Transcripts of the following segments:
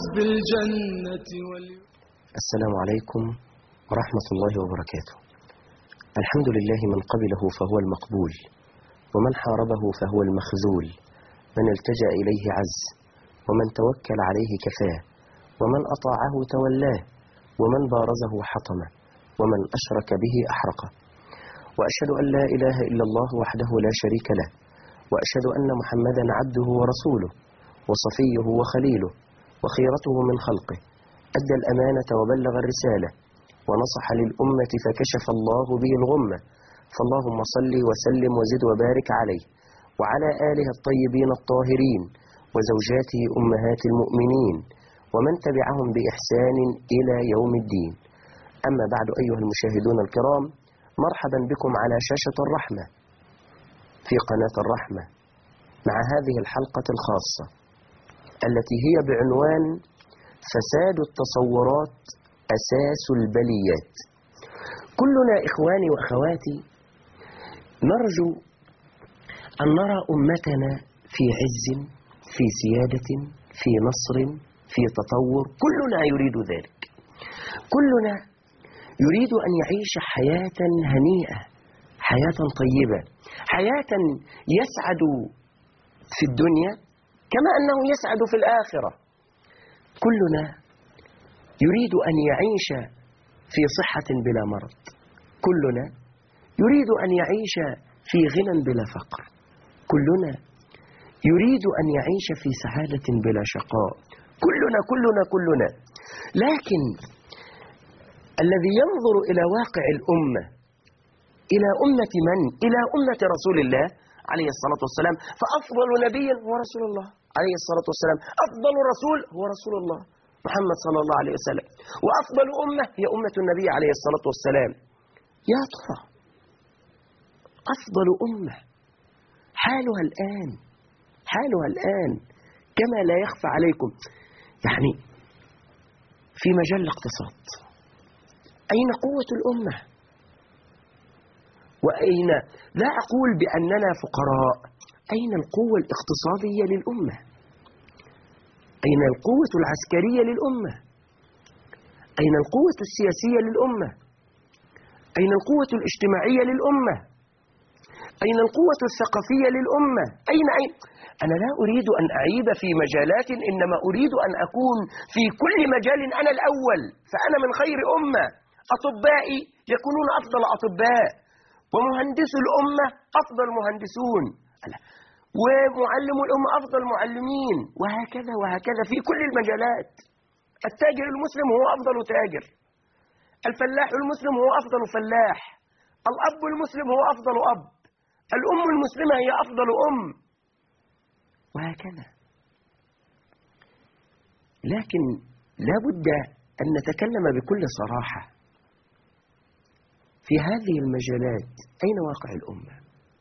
بالجنة واليوم السلام عليكم ورحمة الله وبركاته الحمد لله من قبله فهو المقبول ومن حاربه فهو المخذول من التجأ إليه عز ومن توكل عليه كفاه ومن أطاعه تولاه ومن بارزه حطمه ومن أشرك به أحرقه وأشهد أن لا إله إلا الله وحده لا شريك له وأشهد أن محمدا عبده ورسوله وصفيه وخليله وخيرته من خلقه أدى الأمانة وبلغ الرسالة ونصح للأمة فكشف الله به الغمة فاللهم صل وسلم وزد وبارك عليه وعلى آله الطيبين الطاهرين وزوجاته أمهات المؤمنين ومن تبعهم بإحسان إلى يوم الدين أما بعد أيها المشاهدون الكرام مرحبا بكم على شاشة الرحمة في قناة الرحمة مع هذه الحلقة الخاصة التي هي بعنوان فساد التصورات أساس البليات كلنا إخواني وأخواتي نرجو أن نرى أمتنا في عز في سيادة في نصر في تطور كلنا يريد ذلك كلنا يريد أن يعيش حياة هنيئة حياة طيبة حياة يسعد في الدنيا كما أنه يسعد في الآخرة كلنا يريد أن يعيش في صحة بلا مرض كلنا يريد أن يعيش في غنى بلا فقر كلنا يريد أن يعيش في سعادة بلا شقاء كلنا كلنا كلنا لكن الذي ينظر إلى واقع الأمة إلى أمة من؟ إلى أمة رسول الله عليه الصلاة والسلام فأفضل نبي هو رسول الله عليه الصلاة والسلام أفضل رسول هو رسول الله محمد صلى الله عليه وسلم وأفضل أمة هي أمة النبي عليه الصلاة والسلام يا ترى أفضل أمة حالها الآن حالها الآن كما لا يخفى عليكم يعني في مجال الاقتصاد أين قوة الأمة وأين لا أقول بأننا فقراء أين القوة الاقتصادية للأمة أين القوة العسكرية للأمة أين القوة السياسية للأمة أين القوة الاجتماعية للأمة أين القوة الثقافية للأمة أين أين أنا لا أريد أن أعيب في مجالات إنما أريد أن أكون في كل مجال أنا الأول فأنا من خير أمة أطبائي يكونون أفضل أطباء ومهندس الأمة أفضل مهندسون ومعلم الأمة أفضل معلمين وهكذا وهكذا في كل المجالات التاجر المسلم هو أفضل تاجر الفلاح المسلم هو أفضل فلاح الأب المسلم هو أفضل أب الأم المسلمة هي أفضل أم وهكذا لكن لا بد أن نتكلم بكل صراحة في هذه المجالات أين واقع الأمة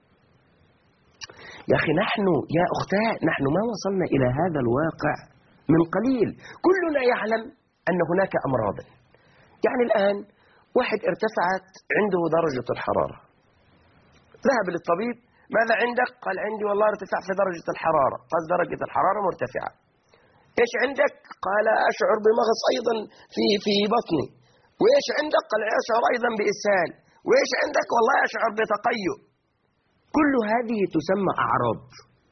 يا أخي نحن يا أختاه نحن ما وصلنا إلى هذا الواقع من قليل كلنا يعلم أن هناك أمراضا يعني الآن واحد ارتفعت عنده درجة الحرارة ذهب للطبيب ماذا عندك؟ قال عندي والله ارتفاع في درجة الحرارة قال درجة الحرارة مرتفعة ايش عندك؟ قال اشعر بمغص ايضا في في بطني وايش عندك؟ قال اشعر ايضا باسهال وايش عندك؟ والله اشعر بتقيؤ كل هذه تسمى اعراض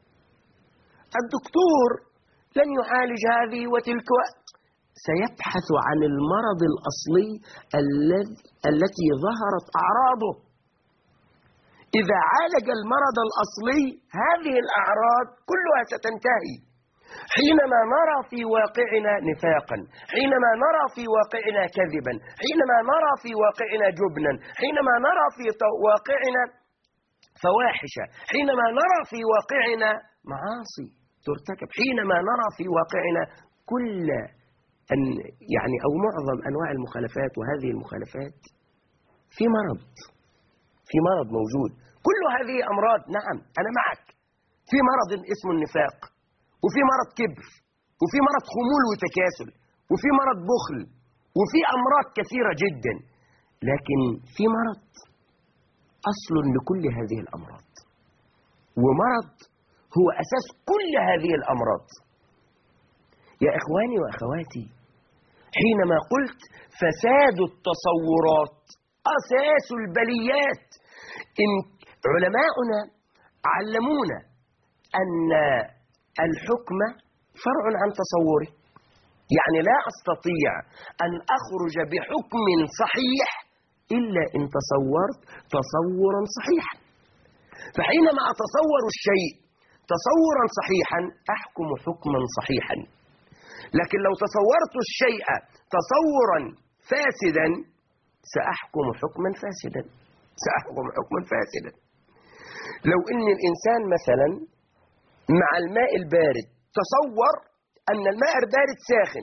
الدكتور لن يعالج هذه وتلك سيبحث عن المرض الاصلي التي ظهرت اعراضه إذا عالج المرض الأصلي هذه الأعراض كلها ستنتهي حينما نرى في واقعنا نفاقا حينما نرى في واقعنا كذبا حينما نرى في واقعنا جبنا حينما نرى في واقعنا فواحش حينما نرى في واقعنا معاصي ترتكب حينما نرى في واقعنا كل أن يعني أو معظم أنواع المخالفات وهذه المخالفات في مرض في مرض موجود كل هذه أمراض نعم أنا معك في مرض اسمه النفاق وفي مرض كبر وفي مرض خمول وتكاسل وفي مرض بخل وفي أمراض كثيرة جدا لكن في مرض أصل لكل هذه الأمراض ومرض هو أساس كل هذه الأمراض يا إخواني وأخواتي حينما قلت فساد التصورات أساس البليات إن علماؤنا علمونا أن الحكم فرع عن تصوره يعني لا أستطيع أن أخرج بحكم صحيح إلا إن تصورت تصورا صحيحا فحينما أتصور الشيء تصورا صحيحا أحكم حكما صحيحا لكن لو تصورت الشيء تصورا فاسدا سأحكم حكما فاسدا سأحكم حكما فاسدا لو إن الإنسان مثلا مع الماء البارد تصور أن الماء البارد ساخن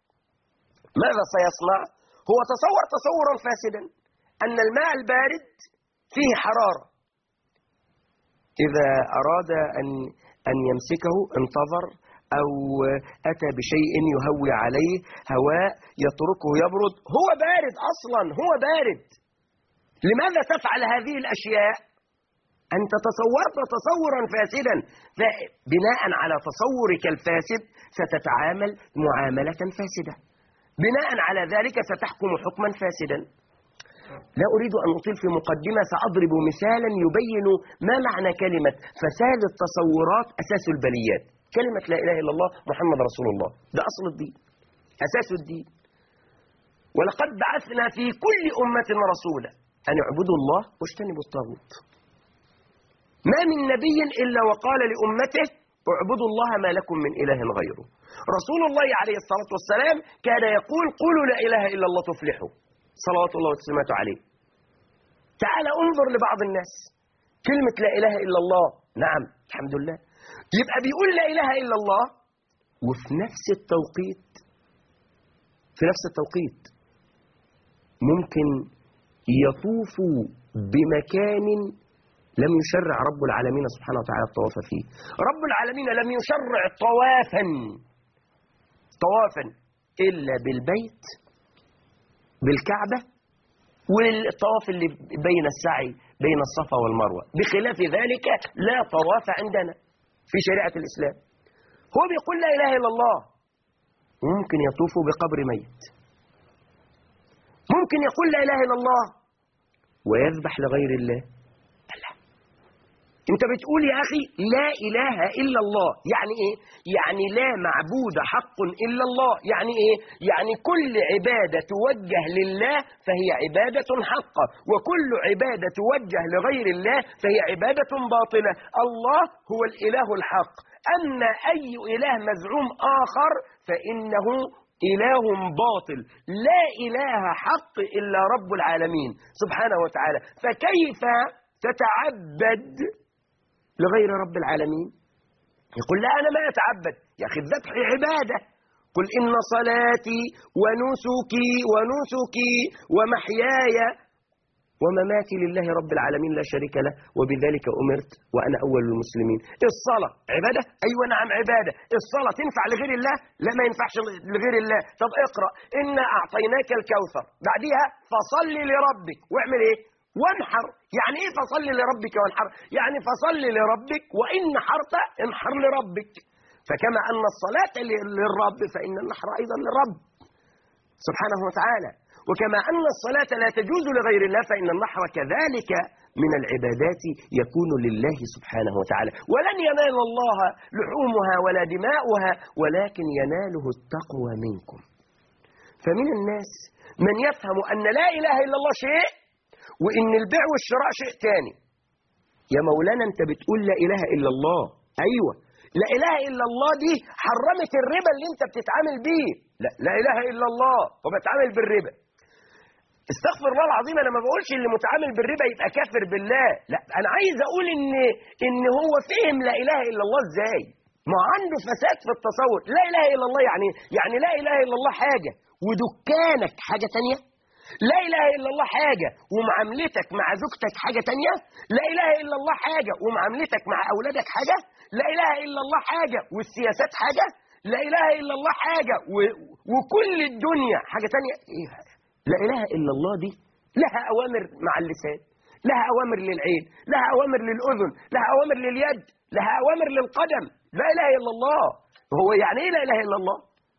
ماذا سيصنع؟ هو تصور تصورا فاسدا أن الماء البارد فيه حرارة إذا أراد أن أن يمسكه انتظر أو أتى بشيء يهوي عليه هواء يتركه يبرد هو بارد أصلا هو بارد لماذا تفعل هذه الأشياء أنت تصورت تصورا فاسدا بناء على تصورك الفاسد ستتعامل معاملة فاسدة بناء على ذلك ستحكم حكما فاسدا لا أريد أن أطيل في مقدمة سأضرب مثالا يبين ما معنى كلمة فساد التصورات أساس البليات كلمة لا إله إلا الله محمد رسول الله ده أصل الدين أساس الدين ولقد بعثنا في كل أمة رسولا أن اعبدوا الله واجتنبوا الطاغوت ما من نبي إلا وقال لأمته اعبدوا الله ما لكم من إله غيره رسول الله عليه الصلاة والسلام كان يقول قولوا لا إله إلا الله تفلحوا صلوات الله وتسليماته عليه تعال انظر لبعض الناس كلمة لا إله إلا الله نعم الحمد لله يبقى بيقول لا إله إلا الله وفي نفس التوقيت في نفس التوقيت ممكن يطوف بمكان لم يشرع رب العالمين سبحانه وتعالى الطواف فيه رب العالمين لم يشرع طوافا طوافا إلا بالبيت بالكعبة والطواف اللي بين السعي بين الصفا والمروة بخلاف ذلك لا طواف عندنا في شريعة الإسلام هو بيقول لا إله إلا الله ممكن يطوف بقبر ميت ممكن يقول لا إله إلا الله ويذبح لغير الله انت بتقول يا اخي لا اله الا الله يعني ايه يعني لا معبود حق الا الله يعني ايه يعني كل عباده توجه لله فهي عباده حقه وكل عباده توجه لغير الله فهي عباده باطله الله هو الاله الحق اما اي اله مزعوم اخر فانه إله باطل لا إله حق إلا رب العالمين سبحانه وتعالى فكيف تتعبد لغير رب العالمين يقول لا أنا ما أتعبد يا أخي الذبح عبادة قل إن صلاتي ونسكي ونسكي ومحياي ومماتي لله رب العالمين لا شريك له وبذلك أمرت وأنا أول المسلمين الصلاة عبادة أيوة نعم عبادة الصلاة تنفع لغير الله لا ما ينفعش لغير الله طب اقرأ إنا أعطيناك الكوثر بعديها فصل لربك واعمل إيه وانحر يعني ايه فصل لربك وانحر يعني فصل لربك وان نحرت انحر لربك فكما ان الصلاة للرب فان النحر ايضا للرب سبحانه وتعالى وكما ان الصلاة لا تجوز لغير الله فان النحر كذلك من العبادات يكون لله سبحانه وتعالى ولن ينال الله لحومها ولا دماؤها ولكن يناله التقوى منكم فمن الناس من يفهم أن لا إله إلا الله شيء وإن البيع والشراء شيء تاني يا مولانا أنت بتقول لا إله إلا الله أيوة لا إله إلا الله دي حرمت الربا اللي أنت بتتعامل بيه لا لا إله إلا الله وبتعامل بالربا استغفر الله العظيم انا ما بقولش اللي متعامل بالربا يبقى كافر بالله لا انا عايز اقول ان ان هو فهم لا اله الا الله ازاي ما عنده فساد في التصور لا اله الا الله يعني يعني لا اله الا الله حاجه ودكانك حاجه ثانيه لا إله إلا الله حاجة ومعاملتك مع زوجتك حاجة تانية لا إله إلا الله حاجة ومعاملتك مع أولادك حاجة لا إله إلا الله حاجة والسياسات حاجة لا إله إلا الله حاجة و... وكل الدنيا حاجة تانية إيه هذا لا إله إلا الله دي لها أوامر مع اللسان لها أوامر للعين لها أوامر للأذن لها أوامر لليد لها أوامر للقدم لا إله إلا الله هو يعني إيه لا إله إلا الله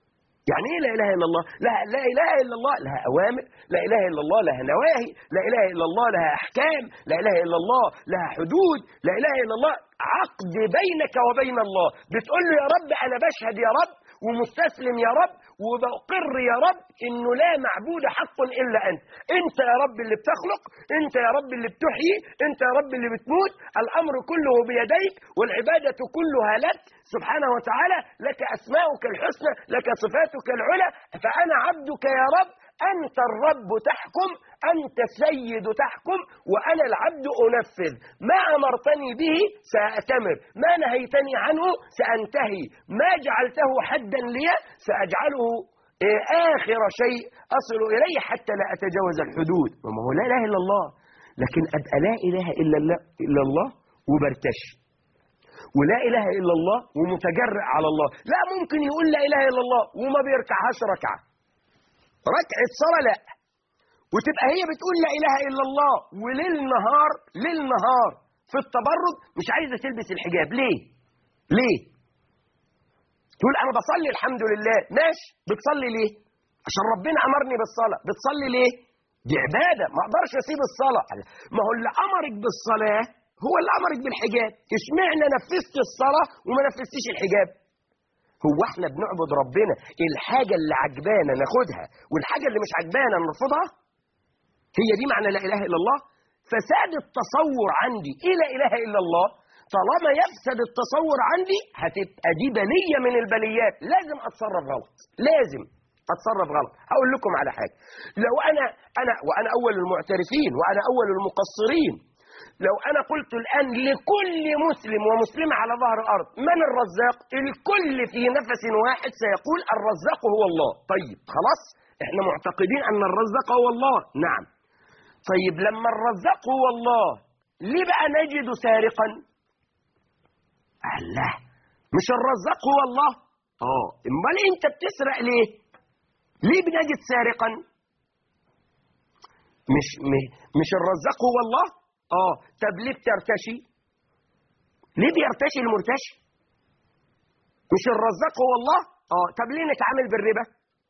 يعني ايه لا اله الا الله لا لا اله الا الله لها اوامر لا اله الا الله لها نواهي لا اله الا الله لها احكام لا اله الا الله لها حدود لا اله الا الله عقد بينك وبين الله بتقول له يا رب انا بشهد يا رب ومستسلم يا رب وبقر يا رب انه لا معبود حق الا انت انت يا رب اللي بتخلق انت يا رب اللي بتحيي انت يا رب اللي بتموت الامر كله بيديك والعباده كلها لك سبحانه وتعالى لك اسماؤك الحسنى لك صفاتك العلى فانا عبدك يا رب أنت الرب تحكم أنت السيد تحكم وأنا العبد أنفذ ما أمرتني به سأتمر ما نهيتني عنه سأنتهي ما جعلته حدا لي سأجعله إيه آخر شيء أصل إليه حتى لا أتجاوز الحدود وما هو لا إله إلا الله لكن أبقى لا إله إلا الله, إلا الله وبرتشي ولا إله إلا الله ومتجرئ على الله لا ممكن يقول لا إله إلا الله وما بيركعهاش ركعة ركعة صلاة لا وتبقى هي بتقول لا إله إلا الله وليل نهار ليل نهار في التبرج مش عايزة تلبس الحجاب ليه ليه تقول أنا بصلي الحمد لله ماشي بتصلي ليه عشان ربنا أمرني بالصلاة بتصلي ليه دي عبادة ما أقدرش أسيب الصلاة ما هو اللي أمرك بالصلاة هو اللي أمرك بالحجاب اشمعنى نفذت الصلاة وما نفذتيش الحجاب هو احنا بنعبد ربنا الحاجة اللي عجبانا ناخدها والحاجة اللي مش عجبانا نرفضها هي دي معنى لا إله إلا الله فساد التصور عندي إيه لا إله إلا الله طالما يفسد التصور عندي هتبقى دي بلية من البليات لازم أتصرف غلط لازم أتصرف غلط هقول لكم على حاجة لو أنا أنا وأنا أول المعترفين وأنا أول المقصرين لو أنا قلت الآن لكل مسلم ومسلمة على ظهر الأرض من الرزاق الكل في نفس واحد سيقول الرزاق هو الله طيب خلاص احنا معتقدين أن الرزاق هو الله نعم طيب لما الرزاق هو الله ليه بقى نجد سارقا الله مش الرزاق هو الله اه امال انت بتسرق ليه ليه بنجد سارقا مش مش الرزاق هو الله اه طب ليه بترتشي ليه بيرتشي المرتشي مش الرزاق هو الله اه طب ليه نتعامل بالربا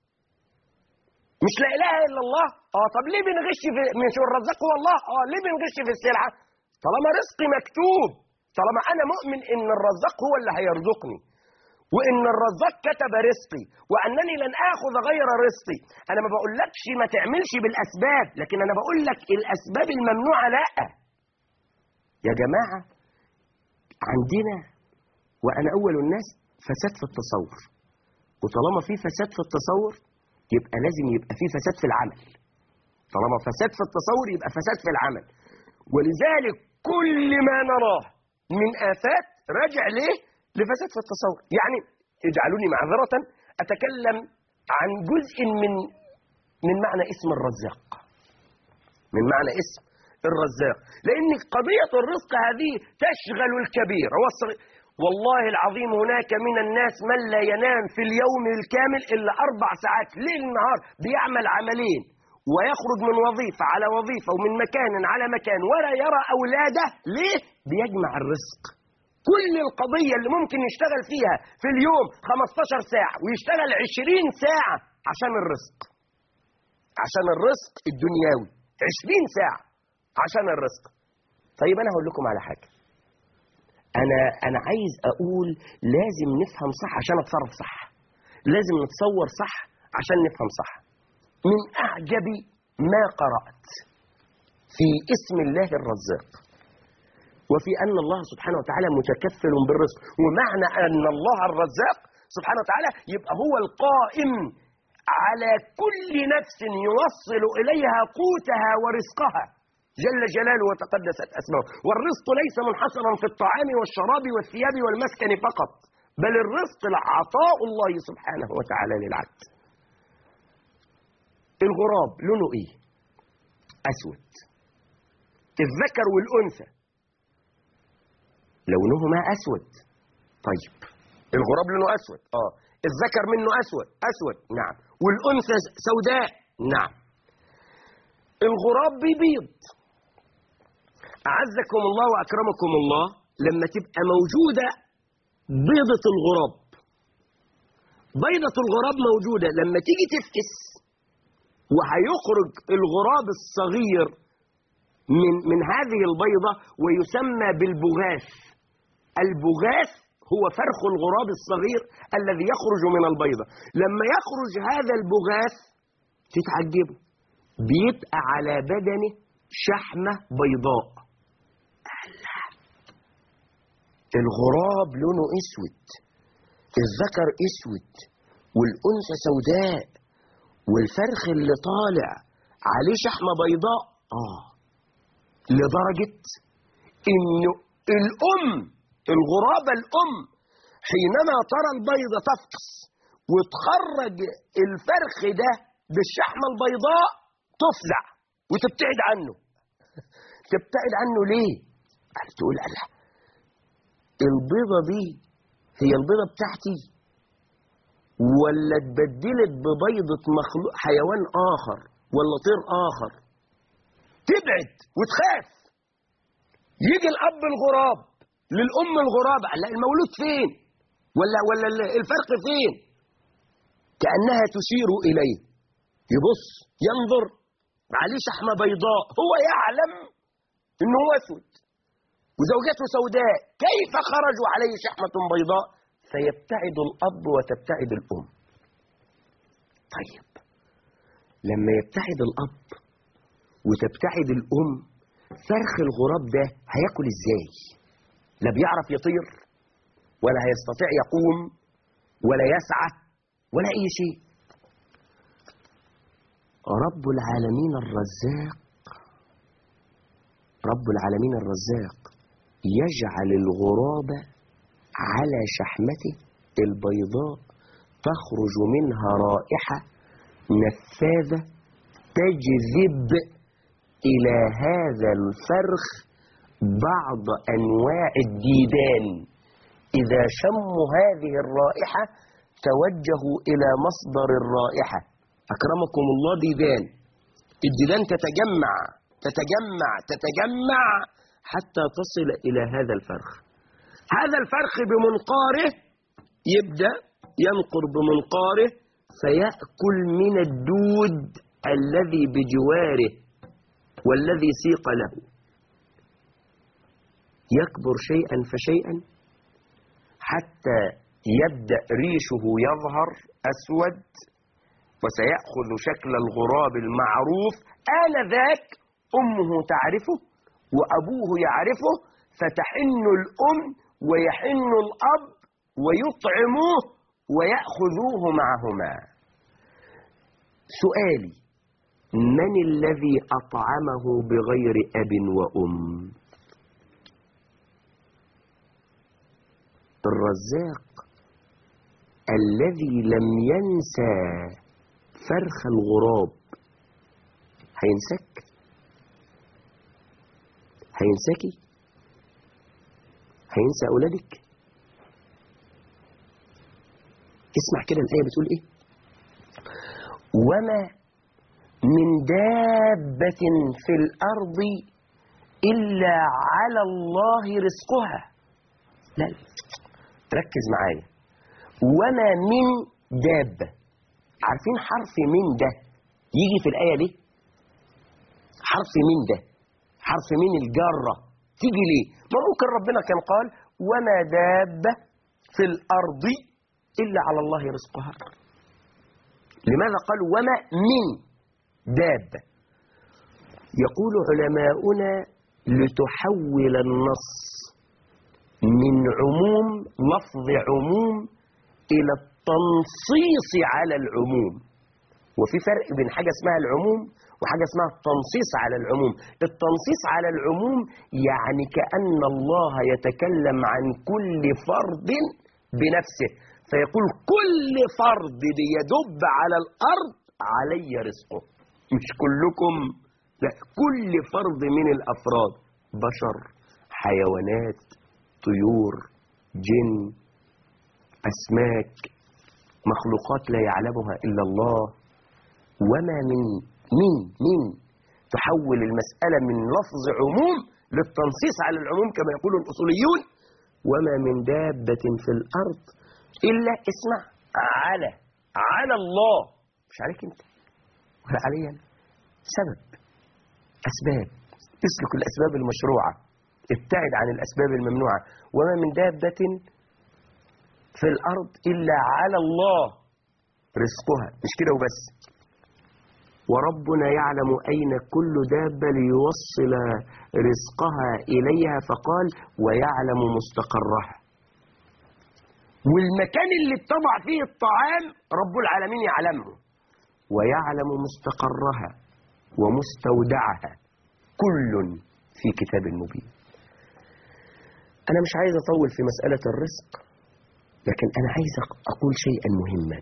مش لا اله الا الله اه طب ليه بنغش في مش الرزاق هو الله اه ليه بنغش في السلعه طالما رزقي مكتوب طالما انا مؤمن ان الرزاق هو اللي هيرزقني وان الرزاق كتب رزقي وانني لن اخذ غير رزقي انا ما بقولكش ما تعملش بالاسباب لكن انا بقول لك الاسباب الممنوعه لا يا جماعه عندنا وانا اول الناس فساد في التصور وطالما في فساد في التصور يبقى لازم يبقى في فساد في العمل طالما فساد في التصور يبقى فساد في العمل ولذلك كل ما نراه من آفات راجع ليه لفساد في التصور يعني اجعلوني معذرة أتكلم عن جزء من من معنى اسم الرزاق من معنى اسم الرزاق لأن قضية الرزق هذه تشغل الكبير هو الصغير والله العظيم هناك من الناس من لا ينام في اليوم الكامل إلا أربع ساعات ليل نهار بيعمل عملين ويخرج من وظيفة على وظيفة ومن مكان على مكان ولا يرى أولاده ليه؟ بيجمع الرزق كل القضية اللي ممكن يشتغل فيها في اليوم 15 ساعة ويشتغل 20 ساعة عشان الرزق عشان الرزق الدنيوي 20 ساعة عشان الرزق طيب أنا هقول لكم على حاجة أنا أنا عايز أقول لازم نفهم صح عشان أتصرف صح لازم نتصور صح عشان نفهم صح من أعجب ما قرأت في اسم الله الرزاق وفي أن الله سبحانه وتعالى متكفل بالرزق ومعنى أن الله الرزاق سبحانه وتعالى يبقى هو القائم على كل نفس يوصل إليها قوتها ورزقها جل جلاله وتقدست أسماؤه والرزق ليس منحصرا في الطعام والشراب والثياب والمسكن فقط بل الرزق عطاء الله سبحانه وتعالى للعبد الغراب لونه ايه اسود الذكر والانثى لونهما اسود طيب الغراب لونه اسود اه الذكر منه اسود اسود نعم والانثى سوداء نعم الغراب بيبيض اعزكم الله واكرمكم الله لما تبقى موجوده بيضه الغراب بيضة الغراب موجودة لما تيجي تفكس وهيخرج الغراب الصغير من من هذه البيضة ويسمى بالبغاث البغاث هو فرخ الغراب الصغير الذي يخرج من البيضة لما يخرج هذا البغاث تتعجبوا بيبقى على بدنه شحمة بيضاء الله. الغراب لونه اسود الذكر اسود والانثى سوداء والفرخ اللي طالع عليه شحمة بيضاء اه لدرجة انه الام الغرابة الام حينما ترى البيضة تفقس وتخرج الفرخ ده بالشحمة البيضاء تفزع وتبتعد عنه تبتعد عنه ليه قال تقول الله البيضة دي هي البيضة بتاعتي ولا اتبدلت ببيضة مخلوق حيوان آخر ولا طير آخر تبعد وتخاف يجي الأب الغراب للأم الغراب لا المولود فين ولا ولا الفرق فين كأنها تشير إليه يبص ينظر عليه شحمة بيضاء هو يعلم انه هو اسود وزوجته سوداء كيف خرجوا عليه شحمة بيضاء فيبتعد الأب وتبتعد الأم طيب لما يبتعد الأب وتبتعد الأم فرخ الغراب ده هياكل ازاي لا بيعرف يطير ولا هيستطيع يقوم ولا يسعى ولا أي شيء رب العالمين الرزاق رب العالمين الرزاق يجعل الغراب على شحمته البيضاء تخرج منها رائحة نفاذة تجذب إلى هذا الفرخ بعض أنواع الديدان إذا شموا هذه الرائحة توجهوا إلى مصدر الرائحة أكرمكم الله ديدان الديدان تتجمع تتجمع تتجمع حتى تصل إلى هذا الفرخ هذا الفرخ بمنقاره يبدأ ينقر بمنقاره فيأكل من الدود الذي بجواره والذي سيق له يكبر شيئا فشيئا حتى يبدأ ريشه يظهر أسود وسيأخذ شكل الغراب المعروف آنذاك أمه تعرفه وأبوه يعرفه فتحن الأم ويحن الأب ويطعموه ويأخذوه معهما سؤالي من الذي أطعمه بغير أب وأم الرزاق الذي لم ينسى فرخ الغراب هينساك هينساكي هينسى أولادك اسمع كده الآية بتقول إيه وما من دابة في الأرض إلا على الله رزقها لا لا ركز معايا وما من دابة عارفين حرف من ده يجي في الآية دي حرف من ده حرف من الجارة تيجي ليه ما ممكن ربنا كان قال وما دابة في الأرض إلا على الله رزقها لماذا قال وما من دابة يقول علماؤنا لتحول النص من عموم لفظ عموم إلى التنصيص على العموم وفي فرق بين حاجة اسمها العموم وحاجة اسمها التنصيص على العموم التنصيص على العموم يعني كأن الله يتكلم عن كل فرد بنفسه فيقول كل فرد بيدب على الأرض علي رزقه مش كلكم لا كل فرد من الأفراد بشر حيوانات طيور جن أسماك مخلوقات لا يعلمها إلا الله وما من من من تحول المسألة من لفظ عموم للتنصيص على العموم كما يقول الأصوليون وما من دابة في الأرض إلا اسمع على على الله مش عليك انت ولا علي انا سبب اسباب اسلك الاسباب المشروعه ابتعد عن الاسباب الممنوعه وما من دابه في الارض الا على الله رزقها مش كده وبس وربنا يعلم أين كل دابة ليوصل رزقها إليها فقال ويعلم مستقرها والمكان اللي اتضع فيه الطعام رب العالمين يعلمه ويعلم مستقرها ومستودعها كل في كتاب مبين أنا مش عايز أطول في مسألة الرزق لكن أنا عايز أقول شيئا مهما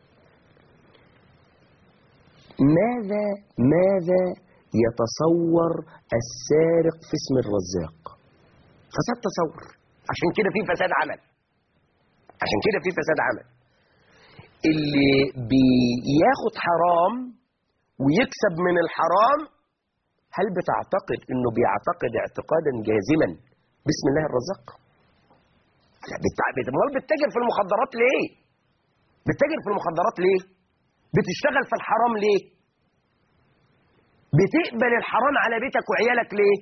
ماذا ماذا يتصور السارق في اسم الرزاق فساد تصور عشان كده في فساد عمل عشان كده في فساد عمل اللي بياخد حرام ويكسب من الحرام هل بتعتقد انه بيعتقد اعتقادا جازما بسم الله الرزاق لا امال بتتاجر في المخدرات ليه بتتاجر في المخدرات ليه بتشتغل في الحرام ليه بتقبل الحرام على بيتك وعيالك ليه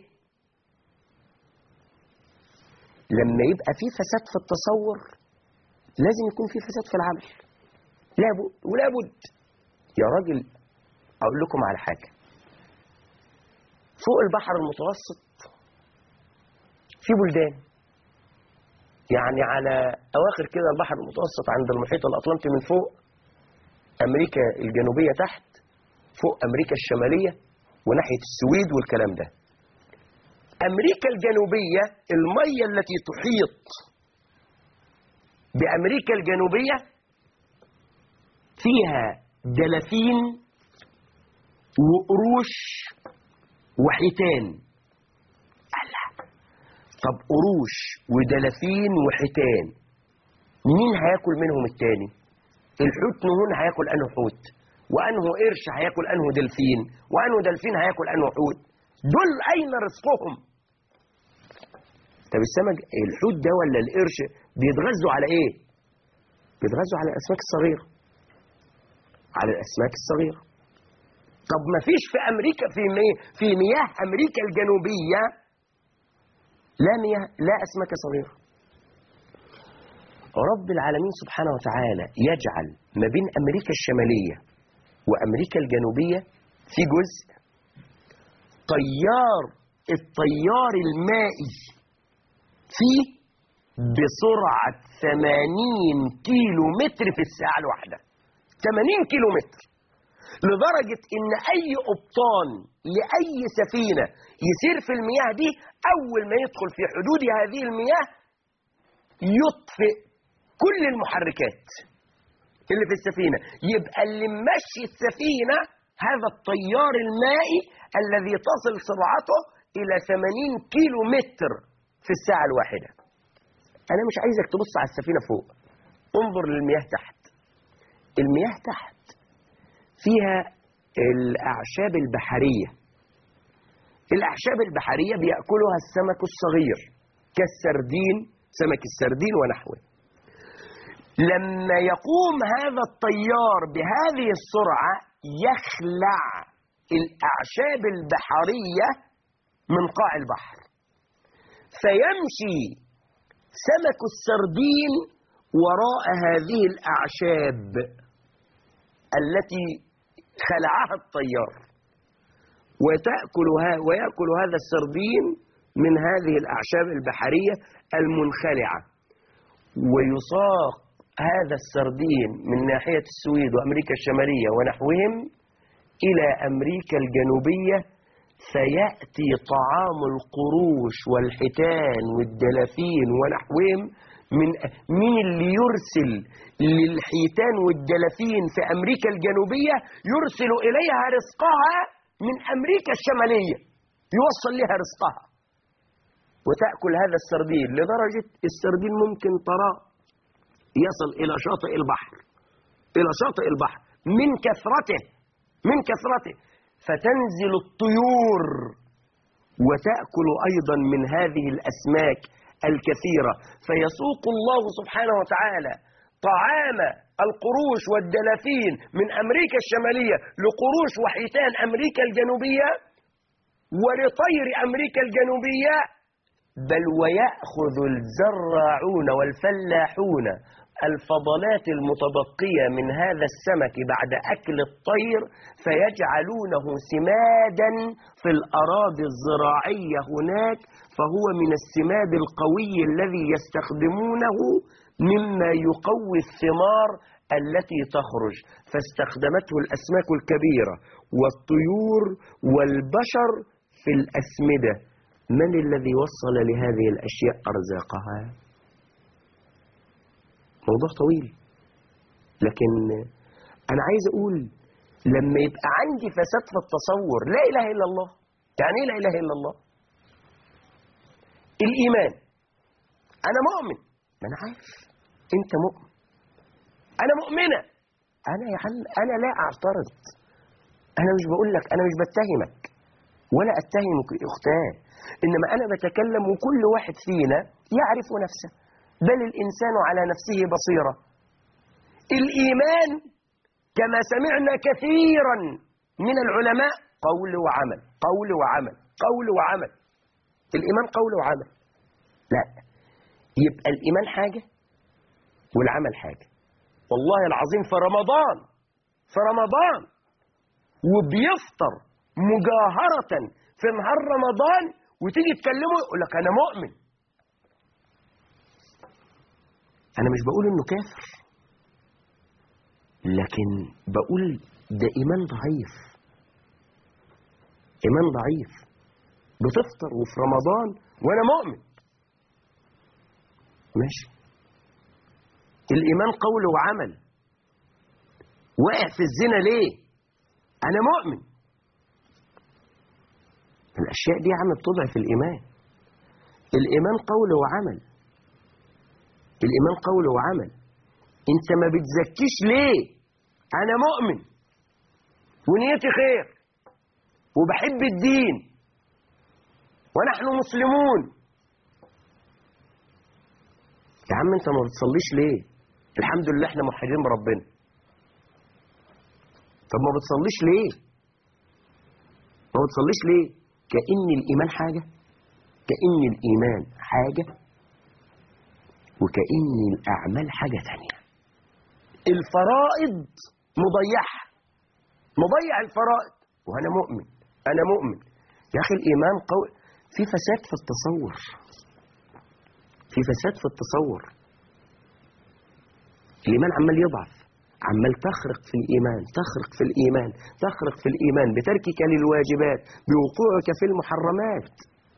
لما يبقى في فساد في التصور لازم يكون في فساد في العمل لابد ولابد يا راجل اقول لكم على حاجه فوق البحر المتوسط في بلدان يعني على اواخر كده البحر المتوسط عند المحيط الاطلنطي من فوق امريكا الجنوبيه تحت فوق امريكا الشماليه وناحيه السويد والكلام ده امريكا الجنوبيه الميه التي تحيط بامريكا الجنوبيه فيها دلافين وقروش وحيتان الله طب قروش ودلافين وحيتان مين هياكل منهم التاني الحوت نهون هياكل انه حوت وانه قرش هياكل انه دلفين وانه دلفين هياكل انه حوت دول اين رزقهم طب السمك الحوت ده ولا القرش بيتغذوا على ايه بيتغذوا على الاسماك الصغيره على الاسماك الصغيره طب ما فيش في امريكا في مي في مياه امريكا الجنوبيه لا مياه لا اسماك صغيره رب العالمين سبحانه وتعالى يجعل ما بين امريكا الشماليه وامريكا الجنوبيه في جزء طيار الطيار المائي فيه بسرعة 80 كيلو متر في الساعة الواحدة 80 كيلو متر لدرجة ان اي قبطان لأي سفينة يسير في المياه دي اول ما يدخل في حدود هذه المياه يطفئ كل المحركات اللي في السفينة يبقى اللي ماشي السفينة هذا الطيار المائي الذي تصل سرعته إلى 80 كيلو متر في الساعة الواحدة أنا مش عايزك تبص على السفينة فوق انظر للمياه تحت المياه تحت فيها الأعشاب البحرية الأعشاب البحرية بيأكلها السمك الصغير كالسردين سمك السردين ونحوه لما يقوم هذا الطيار بهذه السرعة يخلع الأعشاب البحرية من قاع البحر فيمشي سمك السردين وراء هذه الأعشاب التي خلعها الطيار وتأكلها ويأكل هذا السردين من هذه الأعشاب البحرية المنخلعة ويساق هذا السردين من ناحية السويد وأمريكا الشمالية ونحوهم إلى أمريكا الجنوبية فيأتي طعام القروش والحيتان والدلافين ونحوهم من مين اللي يرسل للحيتان والدلافين في أمريكا الجنوبية يرسل إليها رزقها من أمريكا الشمالية يوصل لها رزقها وتأكل هذا السردين لدرجة السردين ممكن تراه يصل إلى شاطئ البحر إلى شاطئ البحر من كثرته من كثرته فتنزل الطيور وتأكل أيضا من هذه الأسماك الكثيرة فيسوق الله سبحانه وتعالى طعام القروش والدلافين من أمريكا الشمالية لقروش وحيتان أمريكا الجنوبية ولطير أمريكا الجنوبية بل ويأخذ الزراعون والفلاحون الفضلات المتبقية من هذا السمك بعد أكل الطير فيجعلونه سمادا في الأراضي الزراعية هناك فهو من السماد القوي الذي يستخدمونه مما يقوي الثمار التي تخرج فاستخدمته الأسماك الكبيرة والطيور والبشر في الأسمدة من الذي وصل لهذه الأشياء أرزاقها موضوع طويل لكن أنا عايز أقول لما يبقى عندي فساد في التصور لا إله إلا الله يعني إيه لا إله إلا الله الإيمان أنا مؤمن ما أنا عارف أنت مؤمن أنا مؤمنة أنا يا عم أنا لا أعترض أنا مش بقول لك أنا مش بتهمك ولا أتهمك أختان إنما أنا بتكلم وكل واحد فينا يعرف نفسه بل الإنسان على نفسه بصيرة الإيمان كما سمعنا كثيرا من العلماء قول وعمل قول وعمل قول وعمل الإيمان قول وعمل لا يبقى الإيمان حاجة والعمل حاجة والله العظيم في رمضان في رمضان وبيفطر مجاهرة في نهار رمضان وتيجي تكلمه يقول لك أنا مؤمن أنا مش بقول إنه كافر لكن بقول ده إيمان ضعيف إيمان ضعيف بتفطر وفي رمضان وأنا مؤمن ماشي الإيمان قول وعمل واقع في الزنا ليه أنا مؤمن الأشياء دي يا عم بتضعف الإيمان الإيمان قول وعمل الإيمان قول وعمل أنت ما بتزكيش ليه أنا مؤمن ونيتي خير وبحب الدين ونحن مسلمون يا عم أنت ما بتصليش ليه الحمد لله احنا موحدين بربنا طب ما بتصليش ليه ما بتصليش ليه كأن الإيمان حاجة كأن الإيمان حاجة وكأن الأعمال حاجة تانية الفرائض مضيعها مضيع الفرائض وأنا مؤمن أنا مؤمن يا أخي الإيمان قوي في فساد في التصور في فساد في التصور الإيمان عمال يضعف عمال تخرق في الإيمان تخرق في الإيمان تخرق في الإيمان بتركك للواجبات بوقوعك في المحرمات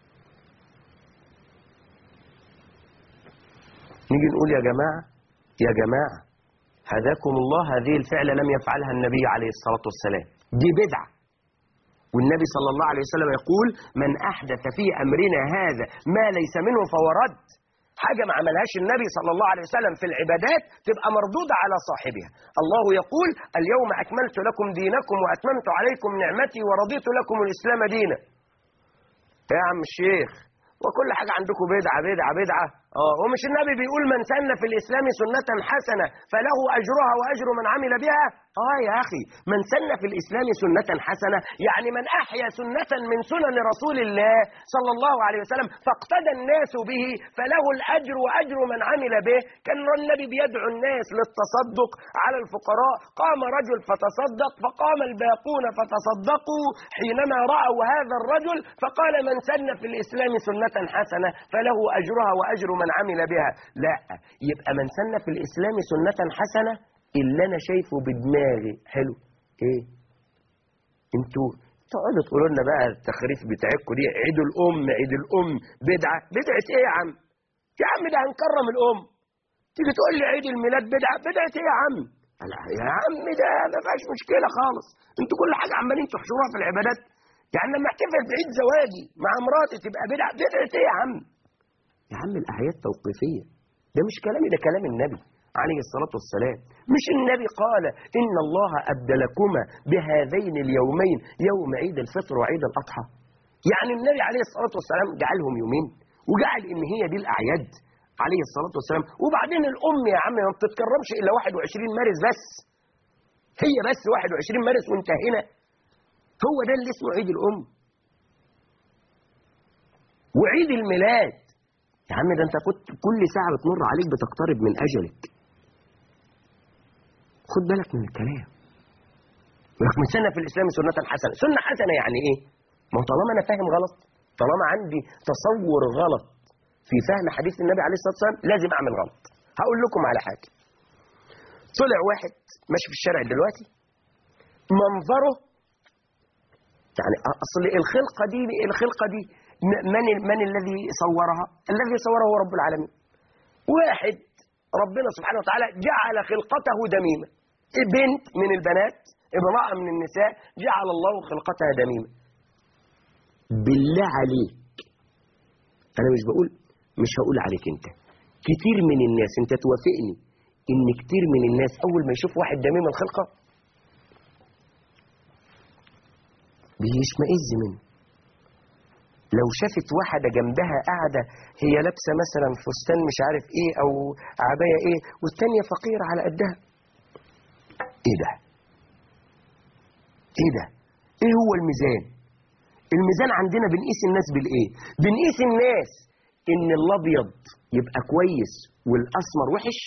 نيجي نقول يا جماعة يا جماعة هداكم الله هذه الفعلة لم يفعلها النبي عليه الصلاة والسلام دي بدعة والنبي صلى الله عليه وسلم يقول من أحدث في أمرنا هذا ما ليس منه فهو رد حاجة ما عملهاش النبي صلى الله عليه وسلم في العبادات تبقى مردودة على صاحبها الله يقول اليوم أكملت لكم دينكم وأتممت عليكم نعمتي ورضيت لكم الإسلام دينا يا عم الشيخ وكل حاجة عندكم بدعة بدعة بدعة اه ومش النبي بيقول من سن في الإسلام سنة حسنة فله أجرها وأجر من عمل بها اه يا أخي من سن في الإسلام سنة حسنة يعني من أحيا سنة من سنن رسول الله صلى الله عليه وسلم فاقتدى الناس به فله الأجر وأجر من عمل به كان النبي بيدعو الناس للتصدق على الفقراء قام رجل فتصدق فقام الباقون فتصدقوا حينما رأوا هذا الرجل فقال من سن في الإسلام سنة حسنة فله أجرها وأجر من عمل بها لا يبقى من سن في الإسلام سنة حسنة اللي أنا شايفه بدماغي حلو إيه انتوا تقعدوا تقولوا لنا بقى التخريف بتاعكم دي عيد الأم عيد الأم بدعة بدعة إيه يا عم يا عم ده هنكرم الأم تيجي تقول لي عيد الميلاد بدعة بدعة إيه يا عم لا يا عم ده ما فيهاش مشكلة خالص انتوا كل حاجة عمالين تحشروها في العبادات يعني لما احتفل بعيد زواجي مع مراتي تبقى بدعة بدعة ايه يا عم يا عم الأعياد توقيفية ده مش كلامي ده كلام النبي عليه الصلاة والسلام مش النبي قال إن الله أبدلكما بهذين اليومين يوم عيد الفطر وعيد الأضحى يعني النبي عليه الصلاة والسلام جعلهم يومين وجعل إن هي دي الأعياد عليه الصلاة والسلام وبعدين الأم يا عم ما بتتكرمش إلا 21 مارس بس هي بس 21 مارس وانتهينا هو ده اللي اسمه عيد الأم وعيد الميلاد يا عم ده انت كنت كل ساعة بتمر عليك بتقترب من أجلك خد بالك من الكلام ولكن سنة في الإسلام سنة حسنة سنة حسنة يعني إيه ما هو طالما أنا فاهم غلط طالما عندي تصور غلط في فهم حديث النبي عليه الصلاة والسلام لازم أعمل غلط هقول لكم على حاجة طلع واحد ماشي في الشارع دلوقتي منظره يعني أصل الخلقة دي الخلقة دي من من الذي صورها الذي صوره هو رب العالمين واحد ربنا سبحانه وتعالى جعل خلقته دميمة بنت من البنات امرأة من النساء جعل الله خلقتها دميمة بالله عليك أنا مش بقول مش هقول عليك أنت كتير من الناس أنت توافقني إن كتير من الناس أول ما يشوف واحد دميم الخلقة بيشمئز منه لو شافت واحدة جنبها قاعدة هي لابسة مثلا فستان مش عارف ايه او عباية ايه والتانية فقيرة على قدها ايه ده ايه ده ايه هو الميزان الميزان عندنا بنقيس الناس بالايه بنقيس الناس ان الابيض يبقى كويس والاسمر وحش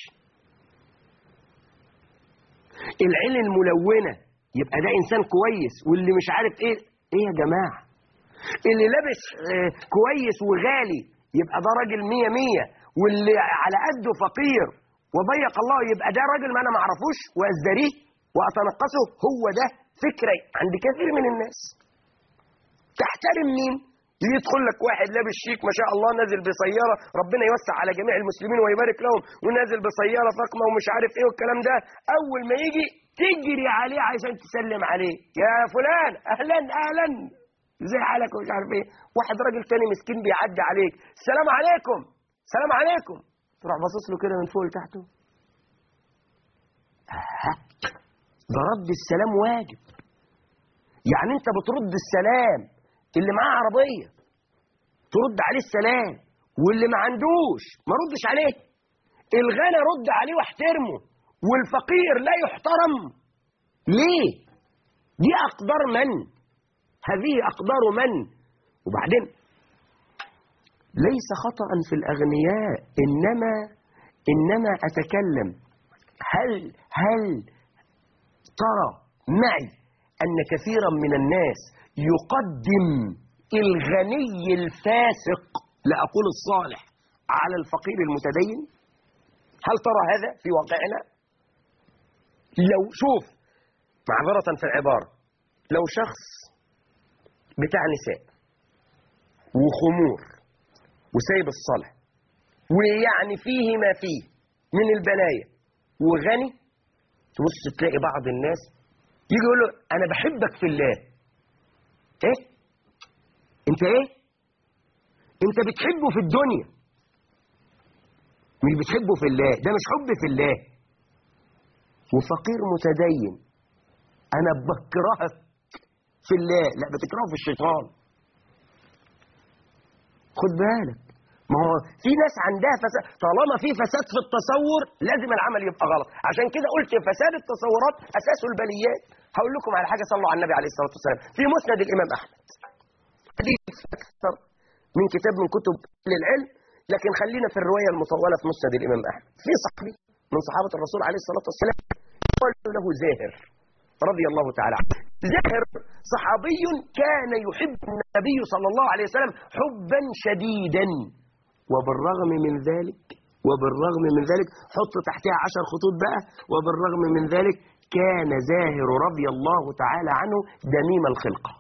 العين الملونة يبقى ده انسان كويس واللي مش عارف ايه ايه يا جماعة اللي لابس آه، كويس وغالي يبقى ده راجل مية مية واللي على قده فقير وضيق الله يبقى ده راجل ما انا معرفوش وازدريه واتنقصه هو ده فكري عند كثير من الناس تحترم مين يدخل لك واحد لابس شيك ما شاء الله نازل بسيارة ربنا يوسع على جميع المسلمين ويبارك لهم ونازل بسيارة فخمة ومش عارف ايه والكلام ده اول ما يجي تجري عليه عشان تسلم عليه يا فلان اهلا اهلا ازي حالك ومش عارف ايه واحد راجل تاني مسكين بيعدي عليك السلام عليكم السلام عليكم تروح باصص له كده من فوق لتحته آه. ده رد السلام واجب يعني انت بترد السلام اللي معاه عربية ترد عليه السلام واللي ما عندوش ما ردش عليه الغنى رد عليه واحترمه والفقير لا يحترم ليه دي أقدار من هذه أقدار من وبعدين ليس خطأ في الأغنياء إنما إنما أتكلم هل هل ترى معي أن كثيرا من الناس يقدم الغني الفاسق لا أقول الصالح على الفقير المتدين هل ترى هذا في واقعنا لو شوف معذرة في العبارة لو شخص بتاع نساء وخمور وسايب الصلاة ويعني فيه ما فيه من البلايا وغني تبص تلاقي بعض الناس يجي يقول له انا بحبك في الله ايه انت ايه انت بتحبه في الدنيا مش بتحبه في الله ده مش حب في الله وفقير متدين انا بكرهك في الله لا بتكرهه في الشيطان خد بالك ما هو في ناس عندها فساد طالما في فساد في التصور لازم العمل يبقى غلط عشان كده قلت فساد التصورات اساسه البليات هقول لكم على حاجه صلوا على النبي عليه الصلاه والسلام في مسند الامام احمد حديث اكثر من كتاب من كتب للعلم لكن خلينا في الروايه المطوله في مسند الامام احمد في صحابي من صحابه الرسول عليه الصلاه والسلام قال له زاهر رضي الله تعالى عنه زاهر صحابي كان يحب النبي صلى الله عليه وسلم حبا شديدا وبالرغم من ذلك وبالرغم من ذلك حط تحتها عشر خطوط بقى وبالرغم من ذلك كان زاهر رضي الله تعالى عنه دميم الخلقة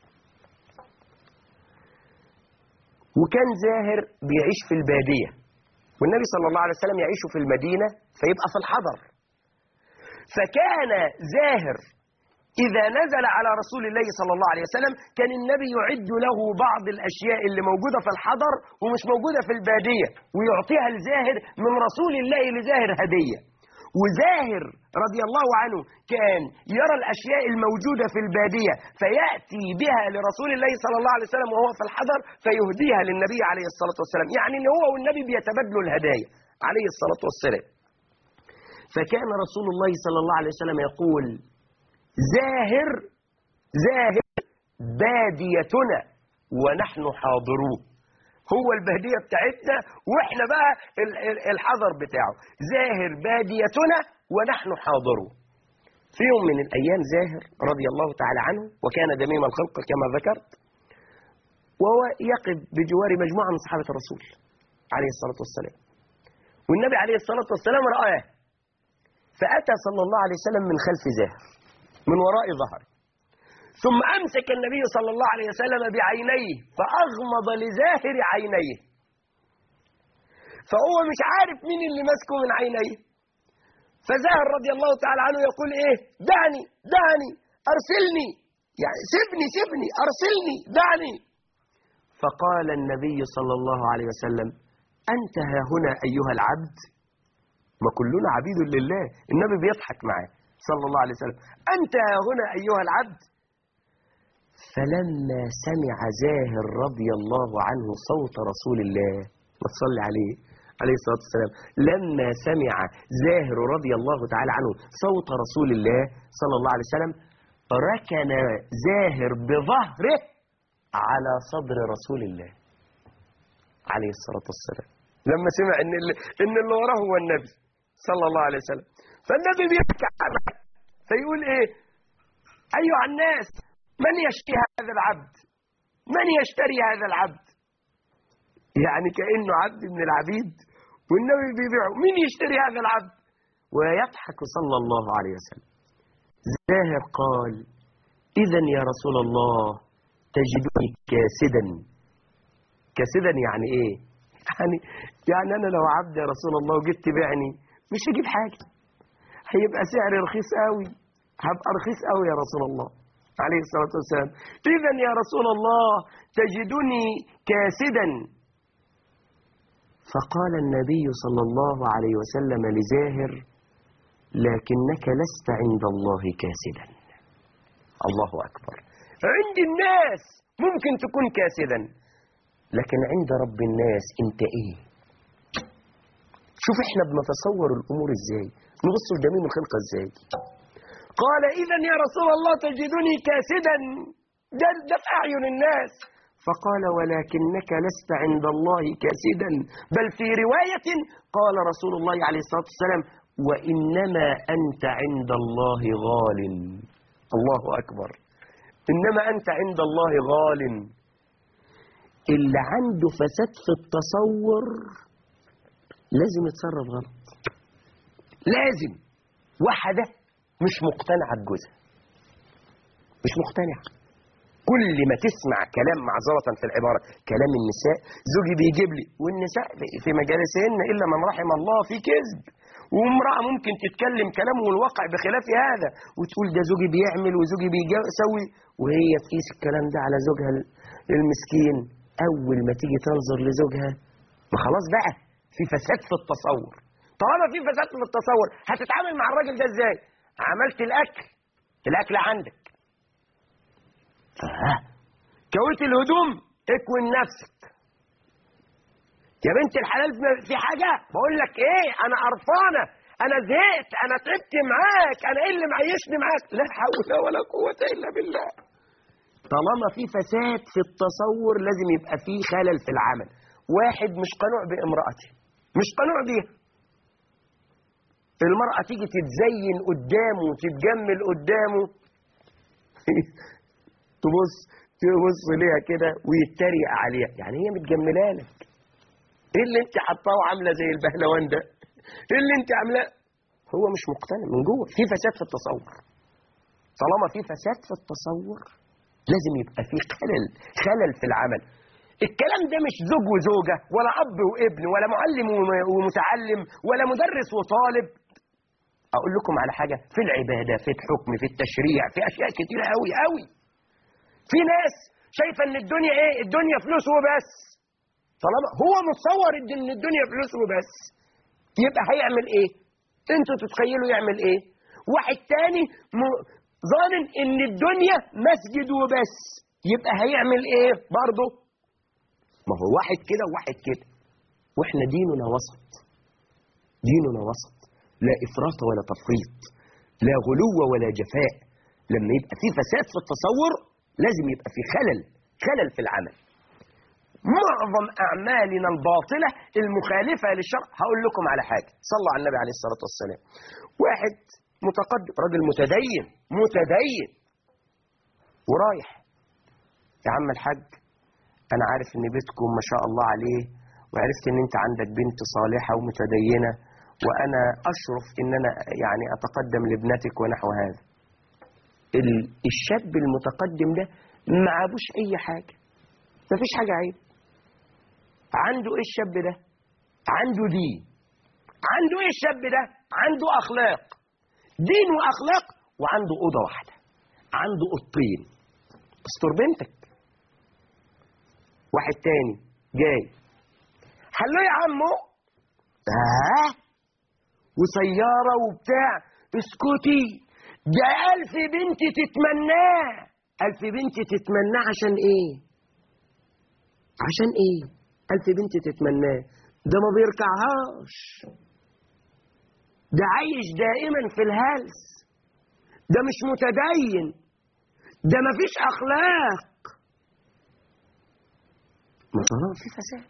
وكان زاهر بيعيش في البادية والنبي صلى الله عليه وسلم يعيش في المدينة فيبقى في الحضر فكان زاهر إذا نزل على رسول الله صلى الله عليه وسلم كان النبي يعد له بعض الأشياء اللي موجودة في الحضر ومش موجودة في البادية ويعطيها لزاهر من رسول الله لزاهر هدية وزاهر رضي الله عنه كان يرى الأشياء الموجودة في البادية فيأتي بها لرسول الله صلى الله عليه وسلم وهو في الحضر فيهديها للنبي عليه الصلاة والسلام يعني ان هو والنبي بيتبادلوا الهدايا عليه الصلاة والسلام فكان رسول الله صلى الله عليه وسلم يقول زاهر زاهر باديتنا ونحن حاضرون هو البهدية بتاعتنا واحنا بقى ال- ال- الحذر بتاعه زاهر باديتنا ونحن حاضرون في يوم من الأيام زاهر رضي الله تعالى عنه وكان دميم الخلق كما ذكرت وهو يقف بجوار مجموعة من صحابة الرسول عليه الصلاة والسلام والنبي عليه الصلاة والسلام رآه فأتى صلى الله عليه وسلم من خلف زاهر من وراء ظهره ثم أمسك النبي صلى الله عليه وسلم بعينيه فأغمض لزاهر عينيه فهو مش عارف مين اللي ماسكه من عينيه فزاهر رضي الله تعالى عنه يقول ايه دعني دعني أرسلني يعني سيبني سيبني أرسلني دعني فقال النبي صلى الله عليه وسلم أنت ها هنا أيها العبد ما كلنا عبيد لله النبي بيضحك معاه صلى الله عليه وسلم أنت ها هنا أيها العبد فلما سمع زاهر رضي الله عنه صوت رسول الله ما تصلي عليه عليه الصلاة والسلام لما سمع زاهر رضي الله تعالى عنه صوت رسول الله صلى الله عليه وسلم ركن زاهر بظهره على صدر رسول الله عليه الصلاة والسلام لما سمع ان اللي, إن اللي وراه هو النبي صلى الله عليه وسلم فالنبي بيحكي عنه فيقول ايه ايها الناس من يشتري هذا العبد من يشتري هذا العبد يعني كأنه عبد من العبيد والنبي بيبيعه مين يشتري هذا العبد ويضحك صلى الله عليه وسلم زاهر قال إذا يا رسول الله تجدني كاسدا كاسدا يعني ايه يعني يعني انا لو عبد يا رسول الله وجيت تبيعني مش هجيب حاجة هيبقى سعري رخيص قوي هبقى رخيص قوي يا رسول الله عليه الصلاة والسلام إذا يا رسول الله تجدني كاسدا فقال النبي صلى الله عليه وسلم لزاهر لكنك لست عند الله كاسدا الله أكبر عند الناس ممكن تكون كاسدا لكن عند رب الناس انت ايه شوف احنا بنتصور الامور ازاي نبص لجميع الخلقة ازاي قال اذا يا رسول الله تجدني كاسدا ده, ده في اعين الناس فقال ولكنك لست عند الله كاسدا بل في رواية قال رسول الله عليه الصلاة والسلام وإنما أنت عند الله غال الله أكبر إنما أنت عند الله غال اللي عنده فساد في التصور لازم يتصرف غلط لازم واحدة مش مقتنعة بجوزها مش مقتنعة كل ما تسمع كلام معذرة في العبارة كلام النساء زوجي بيجيب لي والنساء في مجالسهن إلا من رحم الله في كذب وامرأة ممكن تتكلم كلام والواقع بخلاف هذا وتقول ده زوجي بيعمل وزوجي بيسوي وهي تقيس الكلام ده على زوجها المسكين أول ما تيجي تنظر لزوجها ما خلاص بقى في فساد في التصور طالما في فساد في التصور هتتعامل مع الراجل ده ازاي عملت الأكل الأكل عندك آه. كويت الهدوم اكون نفسك يا بنت الحلال في حاجة بقول لك ايه انا قرفانة انا زهقت انا تعبت معاك انا ايه اللي معيشني معاك لا حول ولا قوة الا بالله طالما في فساد في التصور لازم يبقى في خلل في العمل واحد مش قنوع بامرأته مش قنوع بيها المرأة تيجي تتزين قدامه وتتجمل قدامه تبص تبص ليها كده ويتريق عليها يعني هي متجمله لك ايه اللي انت حطاه وعامله زي البهلوان ده ايه اللي انت عاملاه هو مش مقتنع من جوه في فساد في التصور طالما في فساد في التصور لازم يبقى في خلل خلل في العمل الكلام ده مش زوج وزوجة ولا أب وابن ولا معلم ومتعلم ولا مدرس وطالب أقول لكم على حاجة في العبادة في الحكم في التشريع في أشياء كتيرة أوي أوي في ناس شايفة إن الدنيا إيه الدنيا فلوس وبس طالما هو متصور إن الدنيا فلوس وبس يبقى هيعمل إيه انتوا تتخيلوا يعمل ايه واحد تاني م... ظانن ان الدنيا مسجد وبس يبقى هيعمل ايه برضه ما هو واحد كده وواحد كده واحنا ديننا وسط ديننا وسط لا افراط ولا تفريط لا غلو ولا جفاء لما يبقى في فساد في التصور لازم يبقى في خلل خلل في العمل معظم أعمالنا الباطلة المخالفة للشرع هقول لكم على حاجة صلوا على النبي عليه الصلاة والسلام واحد متقدم راجل متدين متدين ورايح يا عم الحاج أنا عارف إن بيتكم ما شاء الله عليه وعرفت إن أنت عندك بنت صالحة ومتدينة وأنا أشرف إن أنا يعني أتقدم لابنتك ونحو هذا ال- الشاب المتقدم ده ما عابوش أي حاجة مفيش حاجة عيب عنده ايه الشاب ده عنده دين عنده ايه الشاب ده عنده اخلاق دين واخلاق وعنده اوضه واحده عنده اوضتين استر بنتك واحد تاني جاي هلو يا عمو اه وسياره وبتاع اسكتي ده الف بنت تتمناه الف بنت تتمناه عشان ايه عشان ايه ألف بنت تتمناه ده ما بيركعهاش ده عايش دائما في الهلس ده مش متدين ده ما فيش أخلاق ما طالما في فساد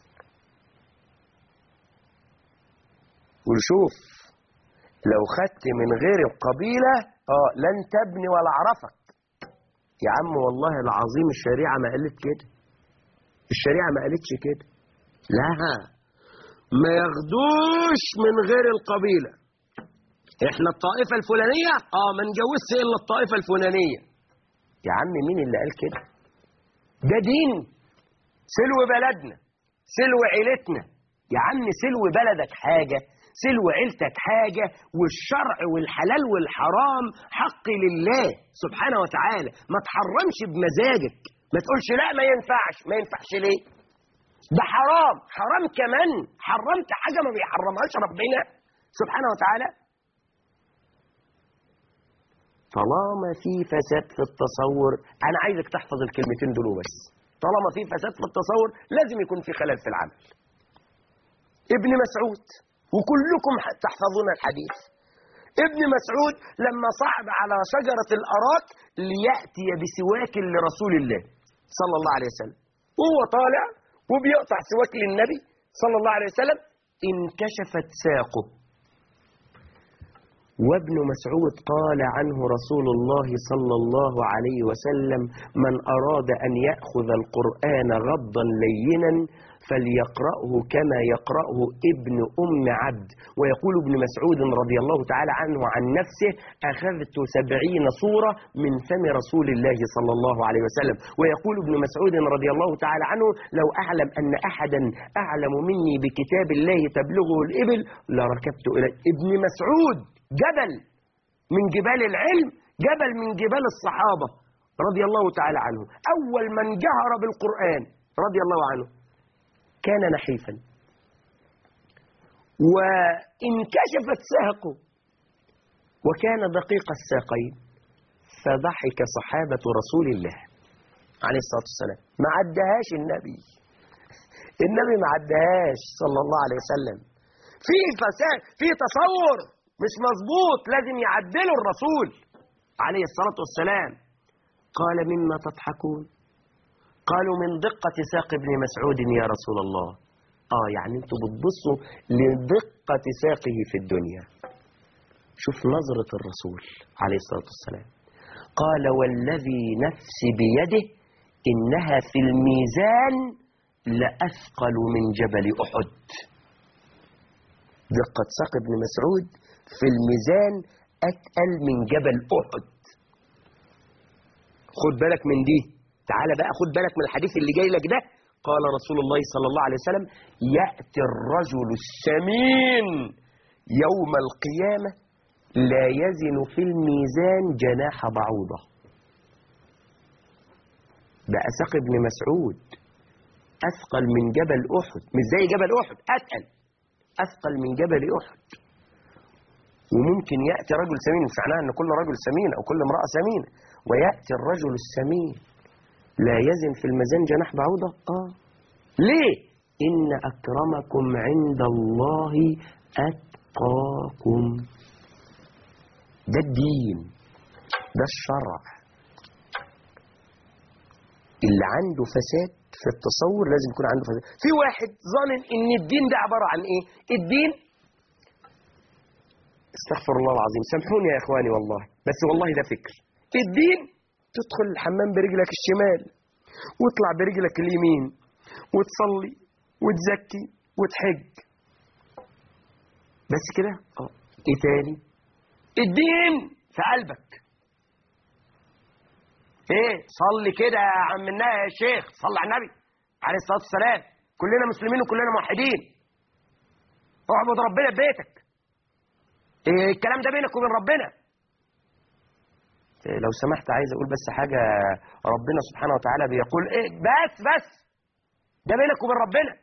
وشوف لو خدت من غير القبيلة اه لن تبني ولا عرفك يا عم والله العظيم الشريعة ما قالت كده الشريعة ما قالتش كده لا ما ياخدوش من غير القبيلة احنا الطائفة الفلانية اه ما نجوزش الا الطائفة الفلانية يا عم مين اللي قال كده ده دين سلو بلدنا سلو عيلتنا يا عم سلو بلدك حاجة سلو عيلتك حاجة والشرع والحلال والحرام حق لله سبحانه وتعالى ما تحرمش بمزاجك ما تقولش لا ما ينفعش ما ينفعش ليه ده حرام حرام كمان حرمت حاجة ما بيحرمهاش ربنا سبحانه وتعالى طالما في فساد في التصور أنا عايزك تحفظ الكلمتين دول بس طالما في فساد في التصور لازم يكون في خلل في العمل ابن مسعود وكلكم تحفظون الحديث ابن مسعود لما صعد على شجرة الأراك ليأتي بسواك لرسول الله صلى الله عليه وسلم وهو طالع وبيقطع سواك للنبي صلى الله عليه وسلم انكشفت ساقه وابن مسعود قال عنه رسول الله صلى الله عليه وسلم من أراد أن يأخذ القرآن غضا لينا فليقرأه كما يقرأه ابن أم عبد ويقول ابن مسعود رضي الله تعالى عنه عن نفسه أخذت سبعين صورة من فم رسول الله صلى الله عليه وسلم ويقول ابن مسعود رضي الله تعالى عنه لو أعلم أن أحدا أعلم مني بكتاب الله تبلغه الإبل لركبت إليه ابن مسعود جبل من جبال العلم جبل من جبال الصحابة رضي الله تعالى عنه أول من جهر بالقرآن رضي الله عنه كان نحيفا وانكشفت ساقه وكان دقيق الساقين فضحك صحابة رسول الله عليه الصلاة والسلام ما عدهاش النبي النبي ما عدهاش صلى الله عليه وسلم في فساد في تصور مش مظبوط لازم يعدلوا الرسول عليه الصلاة والسلام قال مما تضحكون قالوا من دقة ساق ابن مسعود يا رسول الله آه يعني انتوا بتبصوا لدقة ساقه في الدنيا شوف نظرة الرسول عليه الصلاة والسلام قال والذي نفسي بيده إنها في الميزان لأثقل من جبل أحد دقة ساق ابن مسعود في الميزان أتقل من جبل أحد خد بالك من دي تعالى بقى خد بالك من الحديث اللي جاي لك ده قال رسول الله صلى الله عليه وسلم يأتي الرجل السمين يوم القيامة لا يزن في الميزان جناح بعوضة بقى ساق ابن مسعود أثقل من جبل أحد مش زي جبل أحد أتقل أثقل من جبل أحد وممكن يأتي رجل سمين مش معناها أن كل رجل سمين أو كل امرأة سمينة ويأتي الرجل السمين لا يزن في الميزان جناح بعوضة آه ليه إن أكرمكم عند الله أتقاكم ده الدين ده الشرع اللي عنده فساد في التصور لازم يكون عنده فساد في واحد ظانن ان الدين ده عبارة عن ايه الدين استغفر الله العظيم سامحوني يا اخواني والله بس والله ده فكر الدين تدخل الحمام برجلك الشمال واطلع برجلك اليمين وتصلي وتزكي وتحج بس كده اه ايه تاني الدين في قلبك ايه صلي كده يا عم النبي يا شيخ صلي على النبي عليه الصلاه والسلام كلنا مسلمين وكلنا موحدين اعبد ربنا في بيتك إيه الكلام ده بينك وبين ربنا إيه لو سمحت عايز اقول بس حاجه ربنا سبحانه وتعالى بيقول ايه بس بس ده بينك وبين ربنا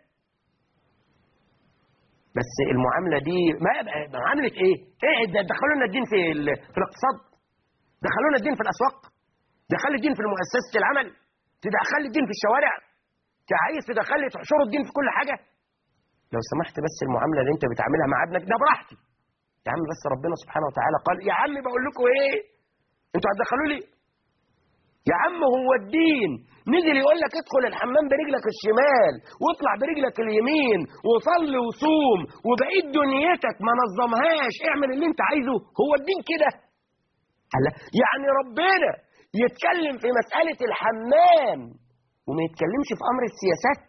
بس المعامله دي ما معامله ايه ايه ده دخلوا لنا الدين في ال- في الاقتصاد دخلوا لنا الدين في الاسواق دخل الدين في مؤسسه العمل تدخل الدين في الشوارع انت عايز تدخل تحشروا الدين في كل حاجه لو سمحت بس المعامله اللي انت بتعاملها مع ابنك ده براحتي يا عم بس ربنا سبحانه وتعالى قال يا عم بقول لكم ايه انتوا هتدخلوا لي يا عم هو الدين نزل يقول لك ادخل الحمام برجلك الشمال واطلع برجلك اليمين وصلي وصوم وبقيت دنيتك ما نظمهاش اعمل اللي انت عايزه هو الدين كده قال لا، يعني ربنا يتكلم في مسألة الحمام وما يتكلمش في أمر السياسات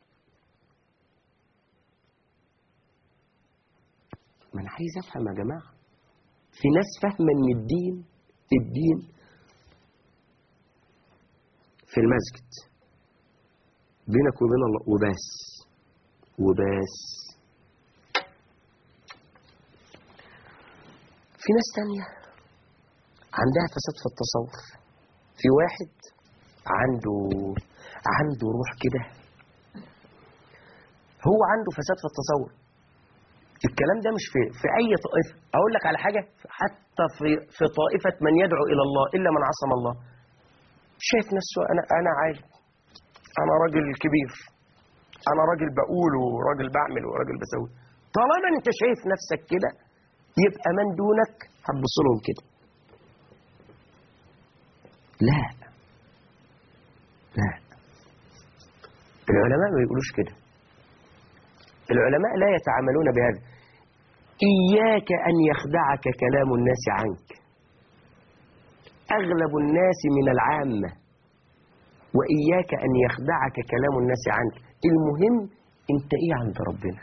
ما أنا عايز أفهم يا جماعة في ناس فاهمة إن الدين الدين في المسجد بينك وبين الله وبس وبس في ناس تانية عندها فساد في التصور في واحد عنده عنده روح كده هو عنده فساد في التصور الكلام ده مش في في اي طائفه اقول لك على حاجه حتى في في طائفه من يدعو الى الله الا من عصم الله شايف نفسه انا انا عالم انا راجل كبير انا راجل بقول وراجل بعمل وراجل بسوي طالما انت شايف نفسك كده يبقى من دونك هتبص لهم كده لا لا العلماء ما يقولوش كده العلماء لا يتعاملون بهذا إياك أن يخدعك كلام الناس عنك أغلب الناس من العامة وإياك أن يخدعك كلام الناس عنك المهم أنت إيه عند ربنا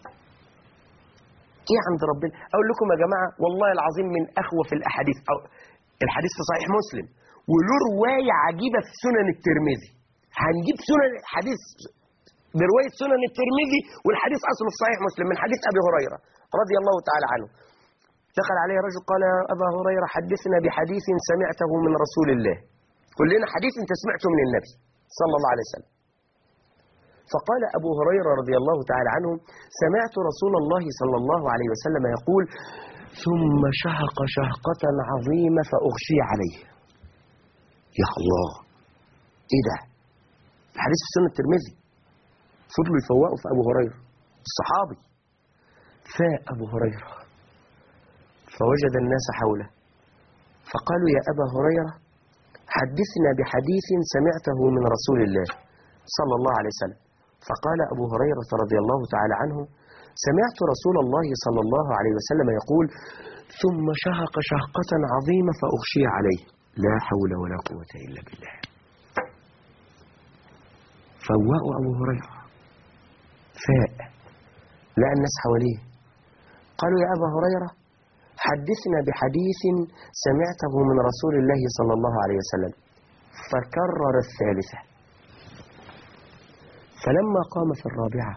إيه عند ربنا أقول لكم يا جماعة والله العظيم من أخوف الأحاديث أو الحديث في صحيح مسلم وله رواية عجيبة في سنن الترمذي هنجيب سنن حديث برواية سنن الترمذي والحديث أصله في صحيح مسلم من حديث أبي هريرة رضي الله تعالى عنه دخل عليه رجل قال يا أبا هريرة حدثنا بحديث سمعته من رسول الله قل لنا حديث أنت سمعته من النبي صلى الله عليه وسلم فقال أبو هريرة رضي الله تعالى عنه سمعت رسول الله صلى الله عليه وسلم يقول ثم شهق شهقة عظيمة فأغشي عليه يا الله إيه ده الحديث في سنة الترمذي فضلوا يفوقوا في أبو هريرة الصحابي فاء أبو هريرة فوجد الناس حوله فقالوا يا أبا هريرة حدثنا بحديث سمعته من رسول الله صلى الله عليه وسلم فقال أبو هريرة رضي الله تعالى عنه سمعت رسول الله صلى الله عليه وسلم يقول ثم شهق شهقة عظيمة فأغشي عليه لا حول ولا قوة إلا بالله فوقوا أبو هريرة فاء لقى الناس حواليه قالوا يا أبا هريرة حدثنا بحديث سمعته من رسول الله صلى الله عليه وسلم فكرر الثالثة فلما قام في الرابعة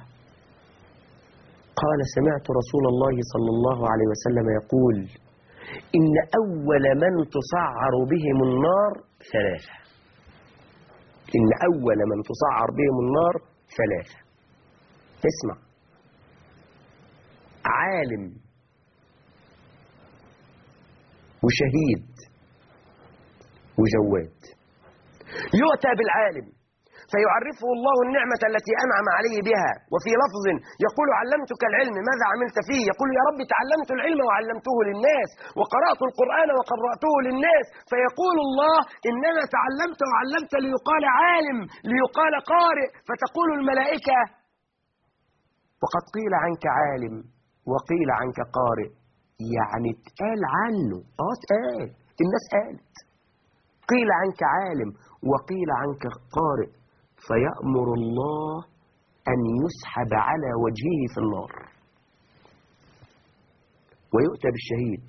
قال سمعت رسول الله صلى الله عليه وسلم يقول إن أول من تسعر بهم النار ثلاثة إن أول من تسعر بهم النار ثلاثة اسمع عالم وشهيد وجواد يؤتى بالعالم فيعرفه الله النعمة التي أنعم عليه بها وفي لفظ يقول علمتك العلم ماذا عملت فيه يقول يا رب تعلمت العلم وعلمته للناس وقرأت القرآن وقرأته للناس فيقول الله إنما تعلمت وعلمت ليقال عالم ليقال قارئ فتقول الملائكة وقد قيل عنك عالم وقيل عنك قارئ يعني اتقال عنه اه اتقال الناس قالت قيل عنك عالم وقيل عنك قارئ فيأمر الله أن يسحب على وجهه في النار ويؤتى بالشهيد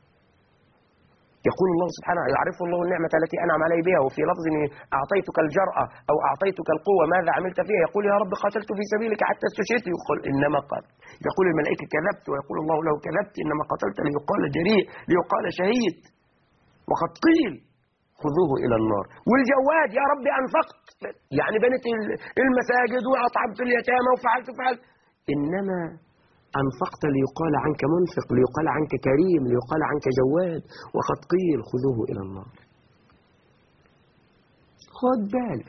يقول الله سبحانه يعرف الله النعمة التي أنعم علي بها وفي لفظ أعطيتك الجرأة أو أعطيتك القوة ماذا عملت فيها يقول يا رب قاتلت في سبيلك حتى استشهدت يقول إنما قال يقول الملائكة كذبت ويقول الله له كذبت إنما قتلت ليقال جريء ليقال شهيد وقد قيل خذوه إلى النار والجواد يا رب أنفقت يعني بنت المساجد وأطعمت اليتامى وفعلت وفعلت إنما أنفقت ليقال عنك منفق ليقال عنك كريم ليقال عنك جواد وقد قيل خذوه إلى النار خد بالك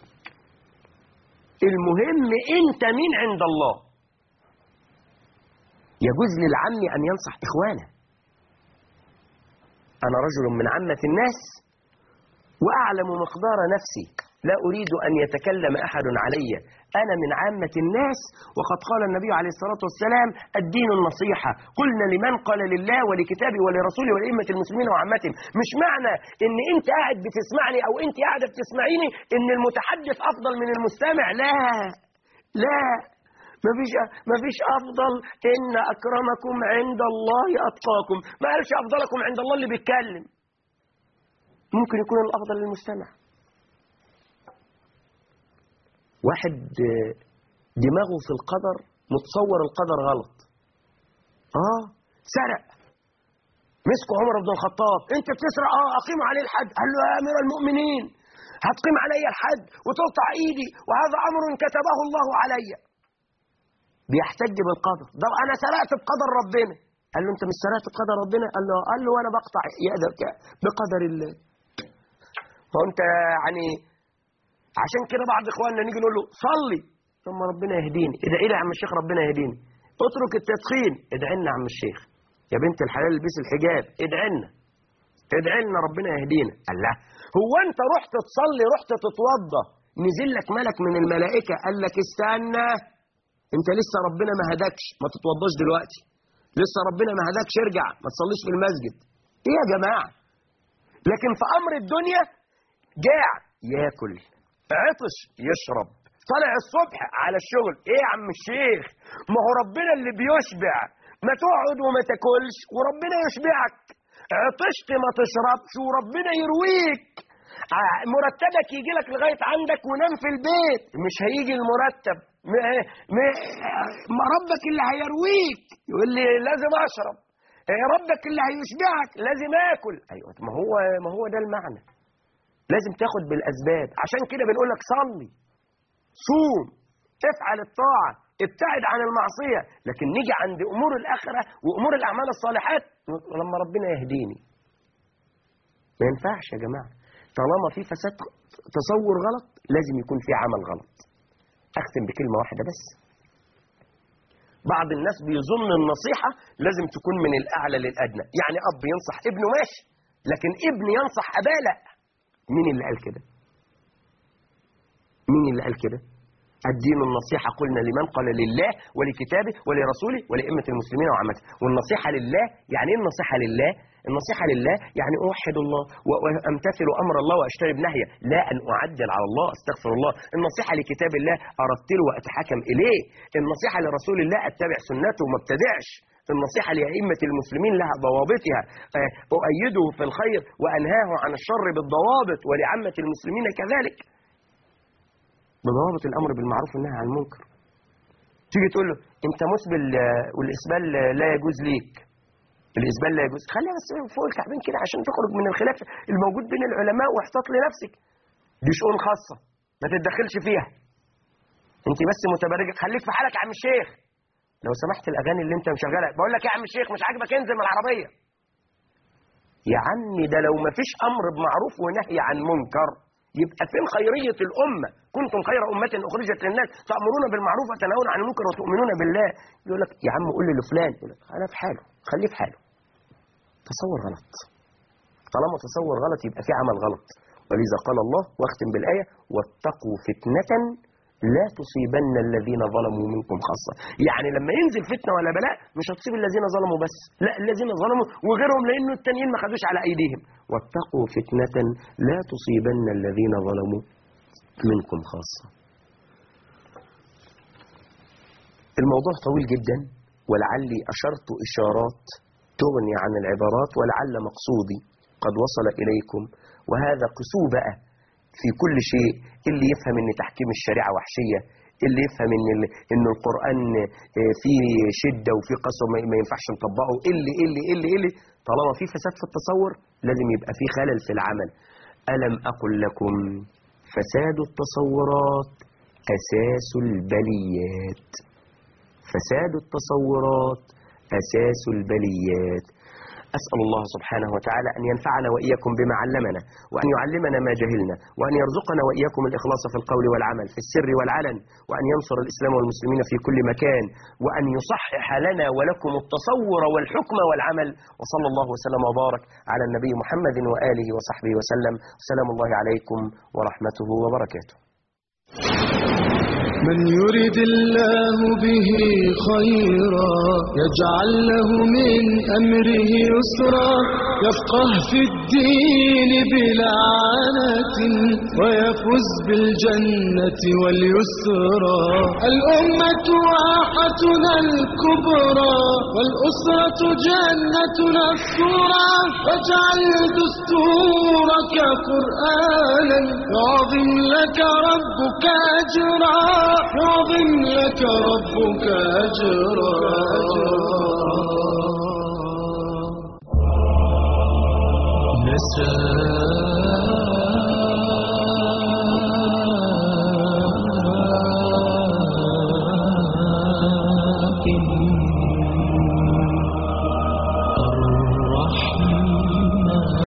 المهم أنت مين عند الله يجوز للعم أن ينصح إخوانه أنا رجل من عامة الناس وأعلم مقدار نفسي لا أريد أن يتكلم أحد علي أنا من عامة الناس وقد قال النبي عليه الصلاة والسلام الدين النصيحة قلنا لمن قال لله ولكتابه ولرسوله ولأئمة المسلمين وعامتهم مش معنى إن أنت قاعد بتسمعني أو أنت قاعدة بتسمعيني إن المتحدث أفضل من المستمع لا لا مفيش مفيش أفضل إن أكرمكم عند الله أتقاكم ما قالش أفضلكم عند الله اللي بيتكلم ممكن يكون الأفضل للمستمع واحد دماغه في القدر متصور القدر غلط اه سرق مسكوا عمر بن الخطاب انت بتسرق اه اقيم عليه الحد قال له يا امير المؤمنين هتقيم علي الحد وتقطع ايدي وهذا امر كتبه الله علي بيحتج بالقدر ده انا سرقت بقدر ربنا قال له انت مش سرقت بقدر ربنا قال له قال له وانا بقطع يدك بقدر الله فانت يعني عشان كده بعض اخواننا نيجي نقول له صلي ثم ربنا يهديني ادعي لي يا عم الشيخ ربنا يهديني اترك التدخين ادعي لنا يا عم الشيخ يا بنت الحلال البسي الحجاب ادعي لنا ادعي لنا ربنا يهدينا قال لا هو انت رحت تصلي رحت تتوضى نزل لك ملك من الملائكه قال لك استنى انت لسه ربنا ما هداكش ما تتوضاش دلوقتي لسه ربنا ما هداكش ارجع ما تصليش في المسجد ايه يا جماعه لكن في امر الدنيا جاع ياكل عطش يشرب طلع الصبح على الشغل ايه يا عم الشيخ ما هو ربنا اللي بيشبع ما تقعد وما تاكلش وربنا يشبعك عطشت ما تشربش وربنا يرويك مرتبك يجي لك لغايه عندك ونام في البيت مش هيجي المرتب م... م... ما ربك اللي هيرويك يقول لي لازم اشرب ربك اللي هيشبعك لازم اكل ايوه ما هو ما هو ده المعنى لازم تاخد بالاسباب عشان كده بنقول لك صلي صوم افعل الطاعه ابتعد عن المعصيه لكن نيجي عند امور الاخره وامور الاعمال الصالحات لما ربنا يهديني ما ينفعش يا جماعه طالما في فساد تصور غلط لازم يكون في عمل غلط اختم بكلمه واحده بس بعض الناس بيظن النصيحه لازم تكون من الاعلى للادنى يعني اب ينصح ابنه ماشي لكن ابن ينصح اباه لا مين اللي قال كده مين اللي قال كده الدين النصيحة قلنا لمن قال لله ولكتابه ولرسوله ولأئمة المسلمين وعامته والنصيحة لله يعني ايه النصيحة لله النصيحة لله يعني أوحد الله وأمتثل أمر الله وأجتنب نهيه لا أن أعدل على الله أستغفر الله النصيحة لكتاب الله أرتله وأتحكم إليه النصيحة لرسول الله أتبع سنته وما ابتدعش النصيحة لأئمة المسلمين لها ضوابطها أؤيده في الخير وأنهاه عن الشر بالضوابط ولعامة المسلمين كذلك بضوابط الأمر بالمعروف والنهي عن المنكر تيجي تقول له أنت مسبل والإسبال لا يجوز ليك الإسبال لا يجوز خليها بس فوق الكعبين كده عشان تخرج من الخلاف الموجود بين العلماء واحتاط لنفسك دي شؤون خاصة ما تتدخلش فيها أنت بس متبرجة خليك في حالك يا عم الشيخ لو سمحت الاغاني اللي انت مشغلها بقول لك يا عم الشيخ مش عاجبك انزل من العربيه يا عمي ده لو ما فيش أمر بمعروف ونهي عن منكر يبقى فين خيرية الأمة كنتم خير أمة أخرجت للناس تأمرون بالمعروف وتنهون عن المنكر وتؤمنون بالله يقول لك يا عم قول لي لفلان يقول لك أنا في حاله خليه في حاله تصور غلط طالما تصور غلط يبقى في عمل غلط ولذا قال الله واختم بالآية واتقوا فتنة لا تصيبن الذين ظلموا منكم خاصة يعني لما ينزل فتنة ولا بلاء مش هتصيب الذين ظلموا بس لا الذين ظلموا وغيرهم لأنه التانيين ما خدوش على أيديهم واتقوا فتنة لا تصيبن الذين ظلموا منكم خاصة الموضوع طويل جدا ولعلي أشرت إشارات تغني عن العبارات ولعل مقصودي قد وصل إليكم وهذا قسو بقى في كل شيء اللي يفهم ان تحكيم الشريعة وحشية اللي يفهم ان ال- ان القرآن آه، فيه شدة وفيه قسوة ما ما ينفعش نطبقه اللي اللي اللي اللي طالما في فساد في التصور لازم يبقى في خلل في العمل ألم أقل لكم فساد التصورات أساس البليات فساد التصورات أساس البليات أسأل الله سبحانه وتعالى أن ينفعنا وإياكم بما علمنا وأن يعلمنا ما جهلنا وأن يرزقنا وإياكم الإخلاص في القول والعمل في السر والعلن وأن ينصر الإسلام والمسلمين في كل مكان وأن يصحح لنا ولكم التصور والحكم والعمل وصلى الله وسلم وبارك على النبي محمد وآله وصحبه وسلم سلام الله عليكم ورحمته وبركاته من يرد الله به خيرا يجعل له من أمره يسرا يفقه في الدين بلا عنة ويفوز بالجنة واليسرى الأمة واحتنا الكبرى والأسرة جنتنا الصورة واجعل دستورك قرآنا يعظم لك ربك أجرا يعظم لك ربك أجرا نساء